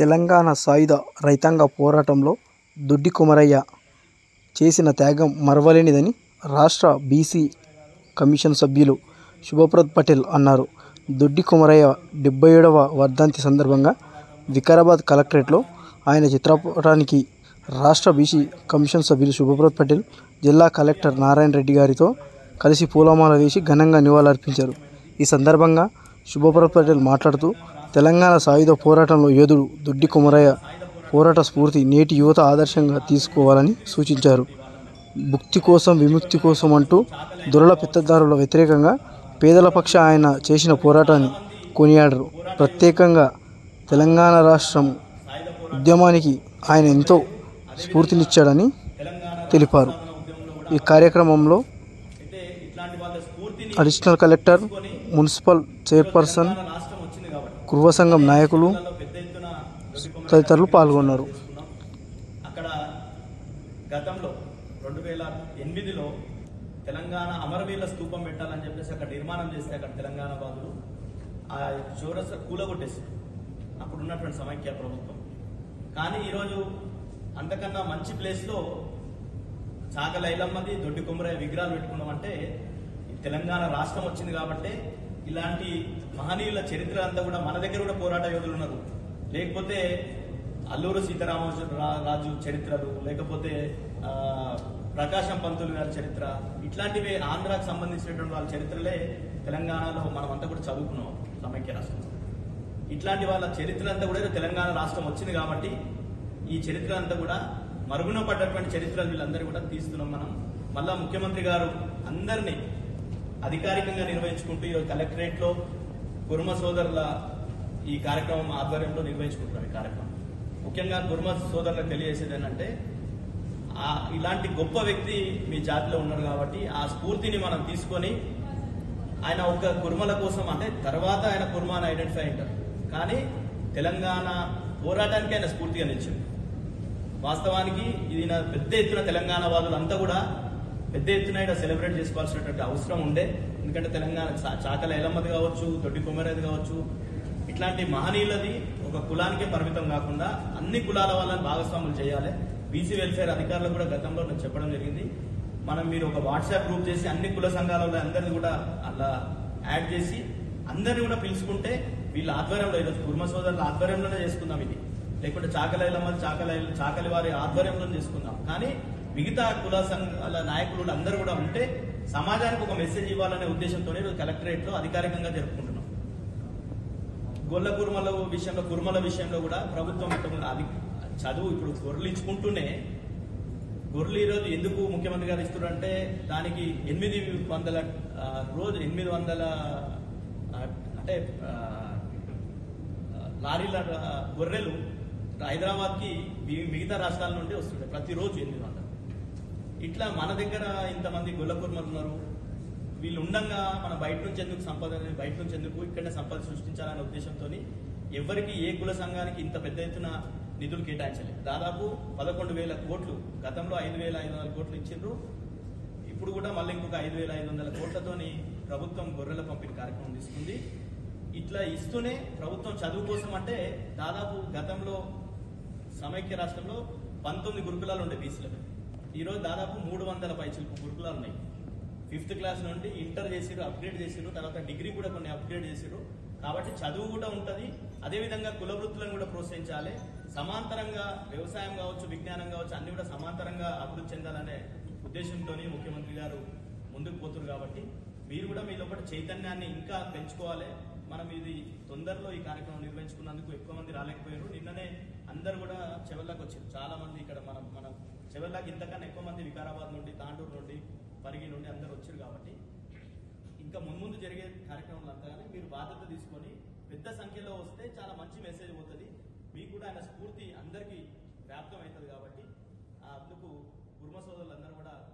తెలంగాణ సాయుధ రైతాంగ పోరాటంలో దొడ్డి కొమరయ్య చేసిన త్యాగం మరువలేనిదని రాష్ట్ర బీసీ కమిషన్ సభ్యులు శుభప్రద్ పటేల్ అన్నారు దొడ్డి కొమరయ్య డెబ్బై ఏడవ వర్ధంతి సందర్భంగా వికారాబాద్ కలెక్టరేట్లో ఆయన చిత్రపటానికి రాష్ట్ర బీసీ కమిషన్ సభ్యులు శుభప్రద్ పటేల్ జిల్లా కలెక్టర్ నారాయణ రెడ్డి గారితో కలిసి పూలమాల వేసి ఘనంగా నివాళులర్పించారు ఈ సందర్భంగా శుభప్రద్ పటేల్ మాట్లాడుతూ తెలంగాణ సాయుధ పోరాటంలో యోధుడు దొడ్డి కొమరయ్య పోరాట స్ఫూర్తి నేటి యువత ఆదర్శంగా తీసుకోవాలని సూచించారు భుక్తి కోసం విముక్తి కోసం అంటూ దొరల పెత్తదారుల వ్యతిరేకంగా పేదల పక్ష ఆయన చేసిన పోరాటాన్ని కొనియాడరు ప్రత్యేకంగా తెలంగాణ రాష్ట్రం ఉద్యమానికి ఆయన ఎంతో స్ఫూర్తినిచ్చాడని తెలిపారు ఈ కార్యక్రమంలో additional collector municipal chairperson Kurva సంఘం నాయకులు తదితరులు పాల్గొన్నారు అక్కడ గతంలో రెండు వేల ఎనిమిదిలో తెలంగాణ అమరవీరుల స్తూపం పెట్టాలని చెప్పేసి అక్కడ నిర్మాణం చేస్తే అక్కడ తెలంగాణ బాధులు ఆ చౌరస్ కూలగొట్టేసి అప్పుడు ఉన్నటువంటి సమైక్య ప్రభుత్వం కానీ ఈరోజు అంతకన్నా మంచి ప్లేస్లో చాకల ఐలమ్మది దొడ్డి కొమ్మరయ్య విగ్రహాలు పెట్టుకున్నామంటే ఈ తెలంగాణ రాష్ట్రం వచ్చింది కాబట్టి ఇలాంటి మహనీయుల చరిత్ర అంతా కూడా మన దగ్గర కూడా పోరాట యోధులు ఉన్నారు లేకపోతే అల్లూరు సీతారామరాజు రాజు చరిత్రలు లేకపోతే ఆ, ప్రకాశం పంతులు గారి చరిత్ర ఇట్లాంటివి ఆంధ్రాకు సంబంధించినటువంటి వాళ్ళ చరిత్రలే తెలంగాణలో మనం అంతా కూడా చదువుకున్నాం సమైక్య రాష్ట్రంలో ఇట్లాంటి వాళ్ళ చరిత్ర అంతా కూడా తెలంగాణ రాష్ట్రం వచ్చింది కాబట్టి ఈ చరిత్ర అంతా కూడా మరుగున పడ్డటువంటి చరిత్రలు వీళ్ళందరూ కూడా తీస్తున్నాం మనం మళ్ళా ముఖ్యమంత్రి గారు అందరినీ అధికారికంగా నిర్వహించుకుంటూ ఈరోజు కలెక్టరేట్ లో కుర్మ సోదరుల ఈ కార్యక్రమం ఆధ్వర్యంలో నిర్వహించుకుంటున్నాం ఈ కార్యక్రమం ముఖ్యంగా కుర్మ సోదరులకు తెలియజేసేది ఏంటంటే ఆ ఇలాంటి గొప్ప వ్యక్తి మీ జాతిలో ఉన్నారు కాబట్టి ఆ స్ఫూర్తిని మనం తీసుకొని ఆయన ఒక కుర్మల కోసం అంటే తర్వాత ఆయన కుర్మాని ఐడెంటిఫై అయింటారు కానీ తెలంగాణ పోరాటానికి ఆయన స్ఫూర్తిగా నిలిచింది వాస్తవానికి ఇది నా పెద్ద ఎత్తున తెలంగాణ వాదులంతా కూడా పెద్ద ఎత్తున ఇక్కడ సెలబ్రేట్ చేసుకోవాల్సినటువంటి అవసరం ఉండే ఎందుకంటే తెలంగాణ చా- చాకల ఎలమ్మది కావచ్చు దొడ్డి కొమ్మరేది కావచ్చు ఇట్లాంటి మహనీయులది ఒక కులానికే పరిమితం కాకుండా అన్ని కులాల వాళ్ళని భాగస్వాములు చేయాలి బీసీ వెల్ఫేర్ అధికారులకు కూడా గతంలో నేను చెప్పడం జరిగింది మనం మీరు ఒక వాట్సాప్ గ్రూప్ చేసి అన్ని కుల సంఘాల వాళ్ళ అందరిని కూడా అలా యాడ్ చేసి అందరిని కూడా పిలుచుకుంటే వీళ్ళ ఆధ్వర్యంలో ఈరోజు కుర్మ సోదరుల ఆధ్వర్యంలోనే చేసుకుందాం ఇది లేకుంటే చాకలైల మంది చాకలై చాకలి వారి ఆధ్వర్యంలో చేసుకుందాం కానీ మిగతా కుల సంఘాల నాయకులు అందరూ కూడా ఉంటే సమాజానికి ఒక మెసేజ్ ఇవ్వాలనే ఉద్దేశంతోనే ఈరోజు కలెక్టరేట్ లో అధికారికంగా జరుపుకుంటున్నాం గొల్ల కుర్మల విషయంలో కుర్మల విషయంలో కూడా ప్రభుత్వం ఇంతకుముందు అది చదువు ఇప్పుడు గొర్రెలు ఇచ్చుకుంటూనే గొర్రెలు ఈరోజు ఎందుకు ముఖ్యమంత్రి గారు ఇస్తున్నారంటే దానికి ఎనిమిది వందల ఆ, రోజు ఎనిమిది వందల ఆ, అంటే ఆ, లారీల ఆ, గొర్రెలు హైదరాబాద్కి మి- మిగతా రాష్ట్రాల నుండి వస్తుంటాయి ప్రతిరోజు ఎనిమిది వందలు ఇట్లా మన దగ్గర ఇంతమంది గొల్ల కుర్మలు ఉన్నారు వీళ్ళు ఉండంగా మనం బయట నుంచి ఎందుకు సంపద బయట నుంచి ఎందుకు ఇక్కడనే సంపద సృష్టించాలనే ఉద్దేశంతో ఎవరికి ఏ కుల సంఘానికి ఇంత పెద్ద ఎత్తున నిధులు కేటాయించలేదు దాదాపు పదకొండు వేల కోట్లు గతంలో ఐదు వేల ఐదు వందల కోట్లు ఇచ్చిండ్రు ఇప్పుడు కూడా మళ్ళీ ఇంకొక ఐదు వేల ఐదు వందల కోట్లతోని ప్రభుత్వం గొర్రెల పంపిణీ కార్యక్రమం తీసుకుంది ఇట్లా ఇస్తూనే ప్రభుత్వం చదువు కోసం అంటే దాదాపు గతంలో సమైక్య రాష్ట్రంలో పంతొమ్మిది గురుకులాలు ఉండే బీసీలకు ఈరోజు దాదాపు మూడు వందల పైచిలకు గురుకులాలు ఉన్నాయి ఫిఫ్త్ క్లాస్ నుండి ఇంటర్ చేసిరు అప్గ్రేడ్ చేసిరు తర్వాత డిగ్రీ కూడా కొన్ని అప్గ్రేడ్ చేసిరు కాబట్టి చదువు కూడా ఉంటది అదేవిధంగా కుల వృత్తులను కూడా ప్రోత్సహించాలి సమాంతరంగా వ్యవసాయం కావచ్చు విజ్ఞానం కావచ్చు అన్ని కూడా సమాంతరంగా అభివృద్ధి చెందాలనే ఉద్దేశంతో ముఖ్యమంత్రి గారు ముందుకు పోతున్నారు కాబట్టి మీరు కూడా మీ లోపల చైతన్యాన్ని ఇంకా పెంచుకోవాలి మనం ఇది తొందరలో ఈ కార్యక్రమం నిర్వహించుకున్నందుకు ఎక్కువ మంది రాలేకపోయారు నిన్ననే అందరు కూడా చెవెళ్ళకి వచ్చారు చాలా మంది ఇక్కడ మనం మన చెవెళ్ళకి ఇంతకన్నా ఎక్కువ మంది వికారాబాద్ నుండి తాండూరు నుండి పరిగి నుండి అందరు వచ్చారు కాబట్టి ఇంకా మున్ముందు జరిగే కార్యక్రమాలు అంతా కానీ మీరు బాధ్యత తీసుకొని పెద్ద సంఖ్యలో వస్తే చాలా మంచి మెసేజ్ పోతుంది మీకు కూడా ఆయన స్ఫూర్తి అందరికీ వ్యాప్తం అవుతుంది కాబట్టి ఆ అందుకు కుర్మ సోదరులందరూ కూడా